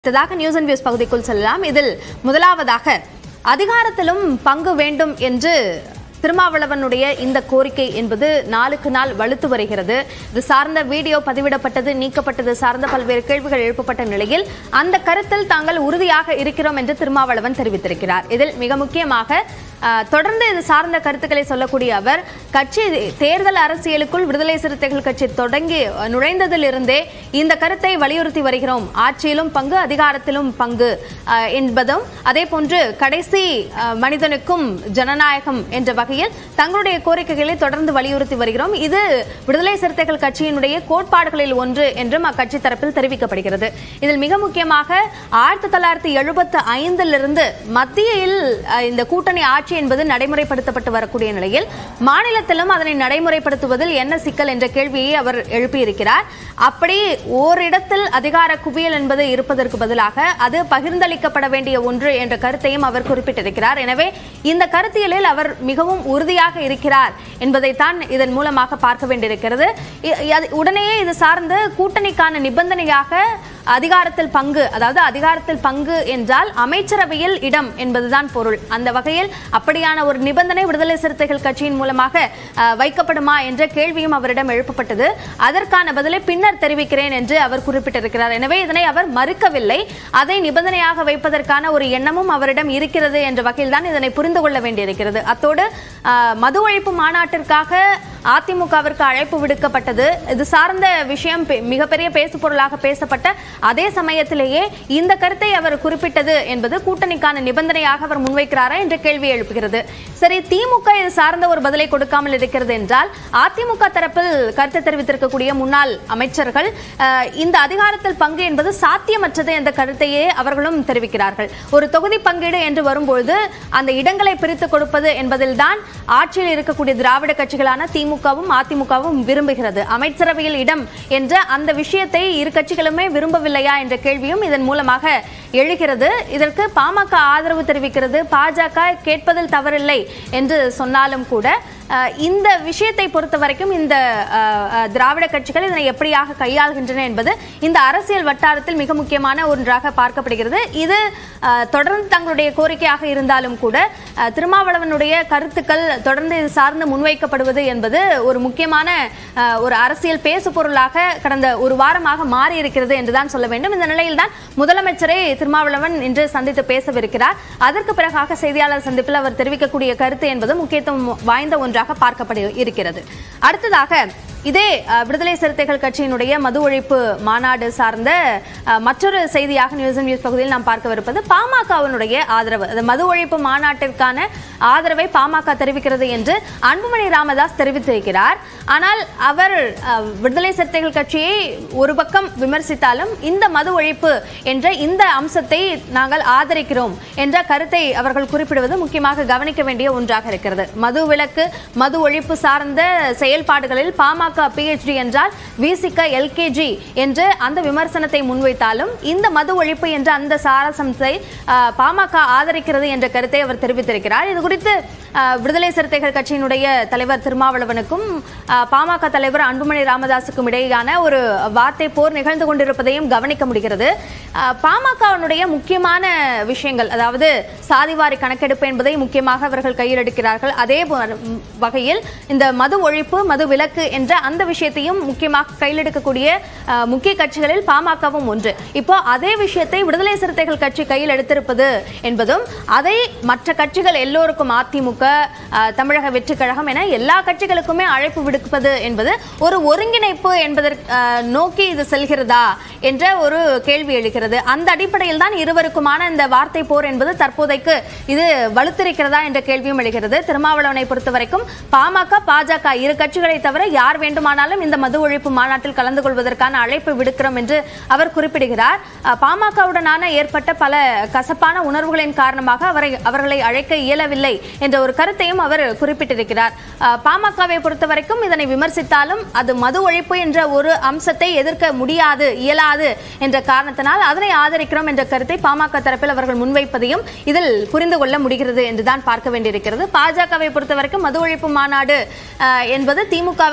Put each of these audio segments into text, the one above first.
அடுத்ததாக news and views பகுதிக்குள் செல்லலாம் இதில் முதலாவதாக அதிகாரத்திலும் பங்கு வேண்டும் என்று திருமாவளவனுடைய இந்த கோரிக்கை என்பது நாளுக்கு நாள் வலுத்து வருகிறது இது சார்ந்த வீடியோ பதிவிடப்பட்டது நீக்கப்பட்டது சார்ந்த பல்வேறு கேள்விகள் எழுப்பப்பட்ட நிலையில் அந்த கருத்தில் தாங்கள் உறுதியாக இருக்கிறோம் என்று திருமாவளவன் தெரிவித்திருக்கிறார் இதில் மிக முக்கியமாக அஹ், தொடர்ந்து இது சார்ந்த கருத்துக்களை சொல்லக்கூடிய அவர் கட்சி தேர்தல் அரசியலுக்குள் விடுதலை சிறுத்தைகள் கட்சி தொடங்கி அஹ், நுழைந்ததிலிருந்தே இந்த கருத்தை வலியுறுத்தி வருகிறோம் ஆட்சியிலும் பங்கு அதிகாரத்திலும் பங்கு அஹ், என்பதும் அதே போன்று கடைசி அஹ், மனிதனுக்கும் ஜனநாயகம் என்ற வகையில் தங்களுடைய கோரிக்கைகளை தொடர்ந்து வலியுறுத்தி வருகிறோம் இது விடுதலை சிறுத்தைகள் கட்சியினுடைய கோட்பாடுகளில் ஒன்று என்றும் அக்கட்சி தரப்பில் தெரிவிக்கப்படுகிறது இதில் மிக முக்கியமாக ஆயிரத்தி தொள்ளாயிரத்தி எழுபத்தி ஐந்திலிருந்து மத்தியில் அஹ், இந்த கூட்டணி ஆட்சி என்பது நடைமுறைப்படுத்தப்பட்டு வரக்கூடிய நிலையில் மாநிலத்திலும் அதனை நடைமுறைப்படுத்துவதில் என்ன சிக்கல் என்ற கேள்வியை அவர் எழுப்பியிருக்கிறார் அப்படி ஓரிடத்தில் அதிகார குவியல் என்பது இருப்பதற்கு பதிலாக அது பகிர்ந்தளிக்கப்பட வேண்டிய ஒன்று என்ற கருத்தையும் அவர் குறிப்பிட்டிருக்கிறார் எனவே இந்த கருத்தியலில் அவர் மிகவும் உறுதியாக இருக்கிறார் என்பதைத்தான் இதன் மூலமாக பார்க்க வேண்டியிருக்கிறது இ- அது- உடனேயே இது சார்ந்து கூட்டணிக்கான நிபந்தனையாக அதிகாரத்தில் பங்கு அதாவது அதிகாரத்தில் பங்கு என்றால் அமைச்சரவையில் இடம் என்பதுதான் பொருள் அந்த வகையில் அப்படியான ஒரு நிபந்தனை விடுதலை சிறுத்தைகள் கட்சியின் மூலமாக அஹ், வைக்கப்படுமா என்ற கேள்வியும் அவரிடம் எழுப்பப்பட்டது அதற்கான பதிலை பின்னர் தெரிவிக்கிறேன் என்று அவர் குறிப்பிட்டிருக்கிறார் எனவே இதனை அவர் மறுக்கவில்லை அதை நிபந்தனையாக வைப்பதற்கான ஒரு எண்ணமும் அவரிடம் இருக்கிறது என்ற வகையில் தான் இதனை புரிந்து கொள்ள வேண்டியிருக்கிறது அத்தோடு அஹ், மது ஒழிப்பு மாநாட்டிற்காக அதிமுகவிற்கு அழைப்பு விடுக்கப்பட்டது இது சார்ந்த விஷயம் பெ- மிகப்பெரிய பேசு பொருளாக பேசப்பட்ட அதே சமயத்திலேயே இந்த கருத்தை அவர் குறிப்பிட்டது என்பது கூட்டணிக்கான நிபந்தனையாக அவர் முன்வைக்கிறாரா என்ற கேள்வி எழுப்புகிறது சரி திமுக இது சார்ந்த ஒரு பதிலை கொடுக்காமல் இருக்கிறது என்றால் அதிமுக தரப்பில் கருத்து தெரிவித்திருக்கக்கூடிய முன்னாள் அமைச்சர்கள் அஹ், இந்த அதிகாரத்தில் பங்கு என்பது சாத்தியமற்றது என்ற கருத்தையே அவர்களும் தெரிவிக்கிறார்கள் ஒரு தொகுதி பங்கீடு என்று வரும்பொழுது அந்த இடங்களை பிரித்து கொடுப்பது என்பதில்தான் ஆட்சியில் இருக்கக்கூடிய திராவிட கட்சிகளான திமுகவும் அதிமுகவும் விரும்புகிறது அமைச்சரவையில் இடம் என்ற அந்த விஷயத்தை இரு கட்சிகளுமே விரும்பவில்லையா என்ற கேள்வியும் இதன் மூலமாக எழுகிறது இதற்கு பாமக ஆதரவு தெரிவிக்கிறது பாஜக கேட்பதில் தவறில்லை என்று சொன்னாலும் கூட அஹ், இந்த விஷயத்தை பொறுத்த வரைக்கும் இந்த அஹ், அஹ், திராவிட கட்சிகள் இதனை எப்படியாக கையாள்கின்றன என்பது இந்த அரசியல் வட்டாரத்தில் மிக முக்கியமான ஒன்றாக பார்க்கப்படுகிறது இது அஹ், தொடர்ந்து தங்களுடைய கோரிக்கையாக இருந்தாலும் கூட அஹ், திருமாவளவனுடைய கருத்துக்கள் தொடர்ந்து இது சார்ந்து முன்வைக்கப்படுவது என்பது ஒரு முக்கியமான அஹ், ஒரு அரசியல் பேசு பொருளாக கடந்த ஒரு வாரமாக மாறி இருக்கிறது என்றுதான் சொல்ல வேண்டும் இந்த நிலையில்தான் முதலமைச்சரை திருமாவளவன் இன்று சந்தித்து பேசவிருக்கிறார் அதற்கு பிறகாக செய்தியாளர் சந்திப்பில் அவர் தெரிவிக்கக்கூடிய கருத்து என்பது முக்கியத்துவம் வாய்ந்த ஒன்றாக பார்க்கப்பட இருக்கிறது அடுத்ததாக இதே அஹ், விடுதலை சிறுத்தைகள் கட்சியினுடைய மது ஒழிப்பு மாநாடு சார்ந்த அஹ், மற்றொரு செய்தியாக நியூஸ் அண்ட் நியூஸ் பகுதியில் நாம் பார்க்கவிருப்பது பாமகவினுடைய ஆதரவு அது மது ஒழிப்பு மாநாட்டிற்கான ஆதரவை பாமக தெரிவிக்கிறது என்று அன்புமணி ராமதாஸ் தெரிவித்திருக்கிறார் ஆனால் அவர் அஹ், விடுதலை சிறுத்தைகள் கட்சியை ஒரு பக்கம் விமர்சித்தாலும் இந்த மது ஒழிப்பு என்ற இந்த அம்சத்தை நாங்கள் ஆதரிக்கிறோம் என்ற கருத்தை அவர்கள் குறிப்பிடுவது முக்கியமாக கவனிக்க வேண்டிய ஒன்றாக இருக்கிறது மது விலக்கு மது ஒழிப்பு சார்ந்த செயல்பாடுகளில் பாமக பிஹெச்டி என்றால் விசிக எல்கேஜி என்று அந்த விமர்சனத்தை முன்வைத்தாலும் இந்த மது ஒழிப்பு என்ற அந்த சாரசம்சை அஹ், பாமக ஆதரிக்கிறது என்ற கருத்தை அவர் தெரிவித்திருக்கிறார் இது குறித்து அஹ், விடுதலை சிறுத்தைகள் கட்சியினுடைய தலைவர் திருமாவளவனுக்கும் அஹ், பாமக தலைவர் அன்புமணி ராமதாஸுக்கும் இடையேயான ஒரு வார்த்தை போர் நிகழ்ந்து கொண்டிருப்பதையும் கவனிக்க முடிகிறது அஹ், பாமகவினுடைய முக்கியமான விஷயங்கள் அதாவது சாதிவாரி கணக்கெடுப்பு என்பதை முக்கியமாக அவர்கள் கையில் எடுக்கிறார்கள் அதே போ- வகையில் இந்த மது ஒழிப்பு மது விலக்கு என்ற அந்த விஷயத்தையும் முக்கியமாக கையில் எடுக்கக்கூடிய அஹ், முக்கிய கட்சிகளில் பாமகவும் ஒன்று இப்போ அதே விஷயத்தை விடுதலை சிறுத்தைகள் கட்சி கையில் எடுத்திருப்பது என்பதும் அதை மற்ற கட்சிகள் எல்லோருக்கும் அதிமுக அஹ், தமிழக வெற்றி கழகம் என எல்லா கட்சிகளுக்குமே அழைப்பு விடுப்பது என்பது ஒரு ஒருங்கிணைப்பு என்பதற்கு அஹ், நோக்கி இது செல்கிறதா என்ற ஒரு கேள்வி எழுகிறது அந்த அடிப்படையில் தான் இருவருக்குமான இந்த வார்த்தை போர் என்பது தற்போதைக்கு இது வலுத்திருக்கிறதா என்ற கேள்வியும் எழுகிறது திருமாவளவனை பொறுத்த வரைக்கும் பாமக பாஜக இரு கட்சிகளை தவிர யார் வேண்டுமானாலும் இந்த மது ஒழிப்பு மாநாட்டில் கலந்து கொள்வதற்கான அழைப்பு விடுக்கிறோம் என்று அவர் குறிப்பிடுகிறார் அஹ், பாமகவுடனான ஏற்பட்ட பல கசப்பான உணர்வுகளின் காரணமாக அவரை அவர்களை அழைக்க இயலவில்லை என்ற ஒரு கருத்தையும் அவர் குறிப்பிட்டிருக்கிறார் அஹ், பாமகவை பொறுத்த வரைக்கும் இதனை விமர்சித்தாலும் அது மது ஒழிப்பு என்ற ஒரு அம்சத்தை எதிர்க்க முடியாது இயலாது என்ற காரணத்தினால் அதனை ஆதரிக்கிறோம் என்ற கருத்தை பாமக தரப்பில் அவர்கள் முன்வைப்பதையும் இதில் புரிந்து கொள்ள முடிகிறது என்றுதான் பார்க்க வேண்டியிருக்கிறது பாஜகவை பொறுத்த வரைக்கும் மது ஒழிப்பு மாநாடு அஹ், என்பது திமுகவை எதிர்த்து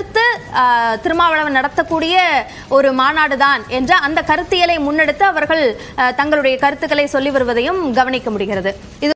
முன்னெடுத்து ஆஹ், திருமாவளவன் நடத்தக்கூடிய ஒரு மாநாடு தான் என்ற அந்த கருத்தியலை முன்னெடுத்து அவர்கள் ஆஹ், தங்களுடைய கருத்துக்களை சொல்லி வருவதையும் கவனிக்க முடிகிறது இது